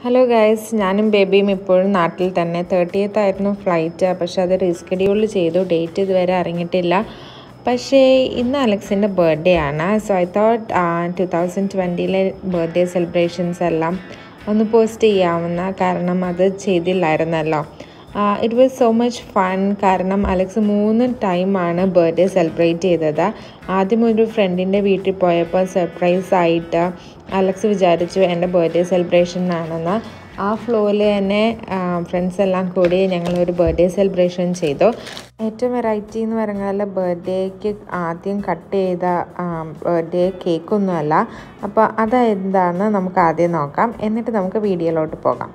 Hello guys ഞാനും ബേബിയും ഇപ്പോഴും നാട്ടിൽ തന്നെ തേർട്ടിയത്ത് ആയിരുന്നു ഫ്ലൈറ്റ് പക്ഷെ അത് റീസ്കെഡ്യൂൾ ചെയ്തു ഡേറ്റ് ഇതുവരെ അറിഞ്ഞിട്ടില്ല പക്ഷേ ഇന്ന് അലക്സിൻ്റെ ബർത്ത്ഡേ ആണ് so I thought two thousand ട്വൻറ്റിയിലെ ബർത്ത്ഡേ സെലിബ്രേഷൻസ് എല്ലാം ഒന്ന് പോസ്റ്റ് ചെയ്യാവുന്ന കാരണം അത് ചെയ്തില്ലായിരുന്നല്ലോ it was so much fun കാരണം അലക്സ് മൂന്ന് ടൈമാണ് ബർത്ത്ഡേ സെലിബ്രേറ്റ് ചെയ്തത് ആദ്യം ഒരു ഫ്രണ്ടിൻ്റെ വീട്ടിൽ പോയപ്പോൾ സർപ്രൈസ് ആയിട്ട് അലക്സ് വിചാരിച്ചു എൻ്റെ ബർത്ത്ഡേ സെലിബ്രേഷൻ ആണെന്ന് ആ ഫ്ലോയിൽ തന്നെ ഫ്രണ്ട്സ് എല്ലാം കൂടി ഞങ്ങളൊരു ബർത്ത്ഡേ സെലിബ്രേഷൻ ചെയ്തു ഏറ്റവും വെറൈറ്റി എന്ന് പറഞ്ഞാൽ ബർത്ത്ഡേക്ക് ആദ്യം കട്ട് ചെയ്ത ബർത്ത്ഡേ കേക്കൊന്നുമല്ല അപ്പോൾ അതെന്താണെന്ന് നമുക്ക് ആദ്യം നോക്കാം എന്നിട്ട് നമുക്ക് വീഡിയോയിലോട്ട് പോകാം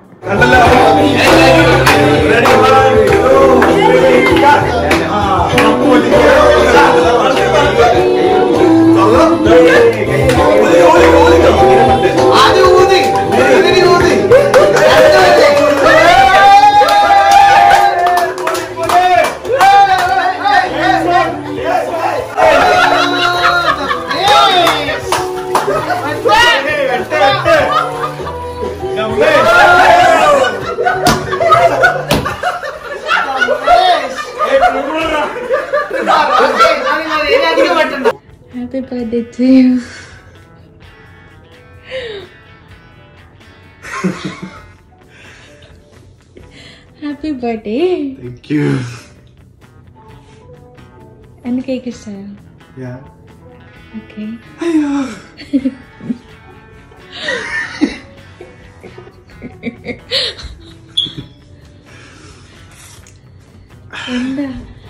Happy birthday to you. Happy birthday. Thank you. എൻ്റെ കേക്ക് ഇഷ്ടമായോ Yeah. ഓക്കെ എന്താ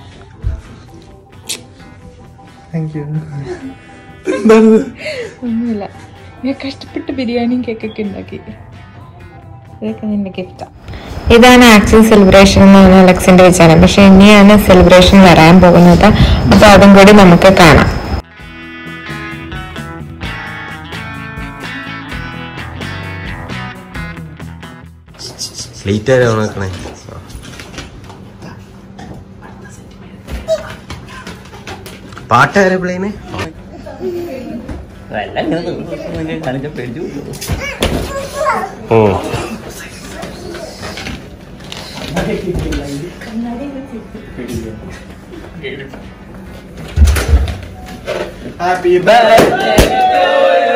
Thank you. എന്താണിത് ഒന്നുമില്ല ഞാൻ കഷ്ടപ്പെട്ട് ബിരിയാണിയും കേക്കൊക്കെ ഉണ്ടാക്കി ഇതൊക്കെ നിന്റെ ഗിഫ്റ്റാണ് ഇതാണ് ആക്ച്വൽ സെലിബ്രേഷൻ എന്നാണ് അലക്സിന്റെ വിചാരം പക്ഷെ ഇനിയാണ് സെലിബ്രേഷൻ വരാൻ പോകുന്നത് അപ്പൊ അതും കൂടി നമുക്ക് കാണാം ലേറ്റ് ആയി നോക്കണേ പാട്ടാരെ പ്ലേനെ oh happy birthday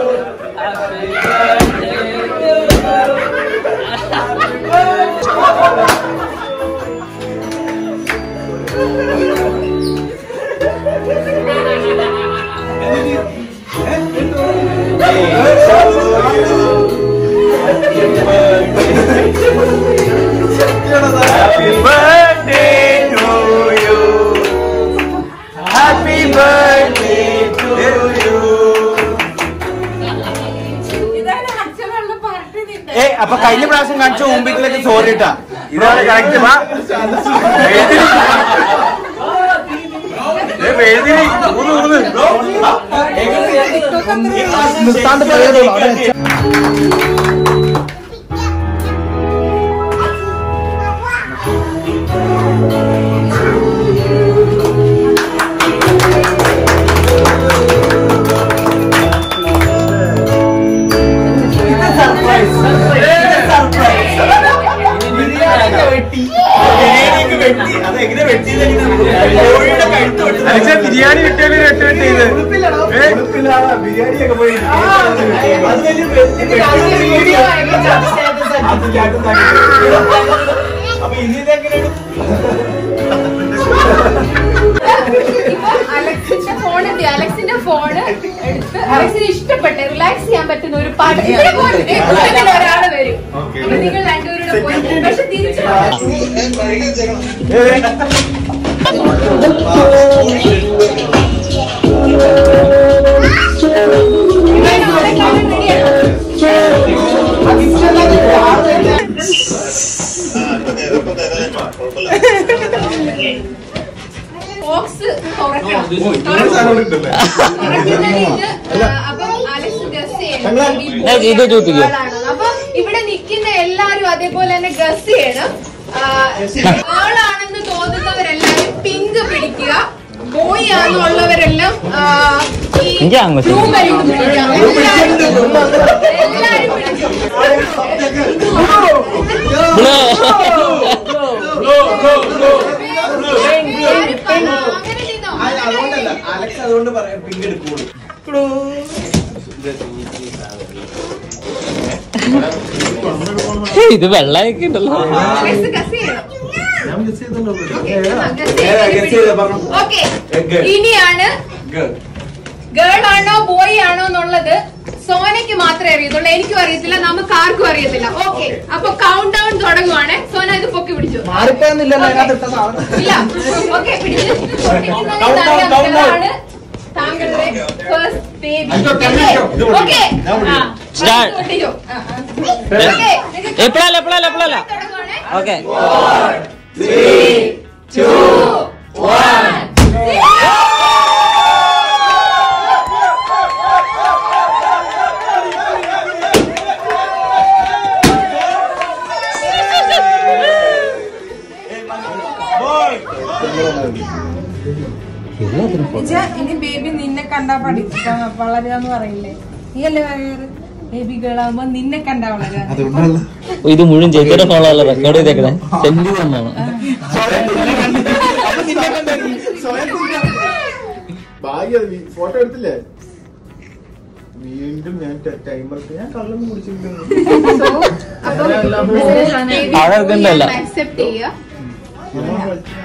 Happy birthday to you. Happy birthday to you. ഏ അപ്പൊ കഴിഞ്ഞ പ്രാവശ്യം കാണിച്ച മുമ്പിലേക്ക് സോറി ഇട്ടാ ഇതാണ് കറക്റ്റ് നിർത്താണ്ട് ബിരിയാണി കിട്ടിയാലും വെട്ട് വെട്ട് ചെയ്ത് ബിരിയാണി ഒക്കെ പോയി അപ്പൊ ഇനി ഇതെങ്ങനെയാണ് അലക്സിന്റെ ഫോൺ എന്ത് ചെയ്യും? അലക്സിന്റെ ഫോണ് എടുത്ത് അലക്സിന് ഇഷ്ടപ്പെട്ട റിലാക്സ് ചെയ്യാൻ പറ്റുന്ന ഒരു പാട്ട് ഇവിടെ പോയി ദേ കൂട്ടത്തിൽ ഒരാള് വരും അപ്പൊ നിങ്ങൾ രണ്ടുപേരുടെ പോയി പക്ഷെ തിരിച്ചു ബോക്സ് തുറക്കണം തുറക്കുന്നിട്ട്, ആ, അപ്പം അലക്സ് ഗസ് ചെയ്യണം ഇത് ചോദിക്കോ? ആളാണോ? അപ്പൊ ഇവിടെ നിൽക്കുന്ന എല്ലാരും അതേപോലെ തന്നെ ഗസ് ചെയ്യണം ആളാണെന്ന് തോന്നുന്നവരെല്ലാരും പിങ്ക് പിടിക്കുക ബോയ് ആണെന്നുള്ളവരെല്ലാം ആ, ഈ എനിക്ക് അങ്ങോട്ട് blue belt പിടിക്കുക. എല്ലാരും- എല്ലാരും എല്ലാരും പിടിച്ചു. എല്ലാരും പറഞ്ഞോ, അങ്ങനെ ചെയ്തോ. അതുകൊണ്ടല്ല അലക്സ് അതുകൊണ്ട് പറയാം പിങ്ക് എടുക്കുള്ളൂ ഇത് വെള്ളമൊക്കെ ഉണ്ടല്ലോ ഗസ് ഗസ് ചെയ്യണം. ഞാൻ മിസ് ചെയ്തല്ലോ ആ, ഗസ് ഏതാ ചെയ്ത് ഗസ് ചെയ്തേ പറഞ്ഞു ഓക്കെ Egg. ഇനിയാണ് ഗേൾ ഗേൾ ആണോ ബോയ് ആണോ എന്നുള്ളത് സോനയ്ക്ക് മാത്രമേ അറിയത്തുള്ളൂ എനിക്കും അറിയത്തില്ല നമുക്ക് ആർക്കും അറിയത്തില്ല ഓക്കെ അപ്പൊ കൗണ്ട് ഡൗൺ തുടങ്ങുവാണ് സോന ഇത് പൊക്കി പിടിച്ചു മാറിപ്പോയെന്നില്ലല്ലോ അതിനകത്ത് ഇട്ട സാധനം ഇല്ല ഓക്കെ പിടിച്ചു Count down, count down. ഇതാണ് താങ്കളുടെ ഫസ്റ്റ് ബേബി അയ്യോ, തന്നെ അയ്യോ. ഇത് പിടിക്കും. ഓക്കെ ഞാൻ പിടിക്കും. Start. ഓക്കെ എപ്പോഴല്ല എപ്പോഴല്ല എപ്പോഴല്ല തുടങ്ങുവാണ് ഓക്കെ ഇനി ബേബി നിന്നെ കണ്ടാ പഠിക്ക വളരാന്ന് പറയില്ലേ നീ അല്ലേ പറയാറ് ബേബി ഗേളാകുമ്പോ നിന്നെ കണ്ടാ വളരാ ഇത് മുഴുവൻ ചേച്ചിയുടെ ഫോണല്ല റെക്കോർഡ് ചെയ്തേക്കണേ സെൻഡ് തന്നാണ് ഭാഗ്യം ഫോട്ടോ എടുത്തില്ലേ വീണ്ടും ഞാൻ ടൈമർ ഞാൻ കള്ളൊന്നും കുടിച്ചിട്ടുണ്ട് അവിടെ എടുക്കണ്ടല്ല. അക്സെപ്റ്റ് ചെയ്യുക ഞാൻ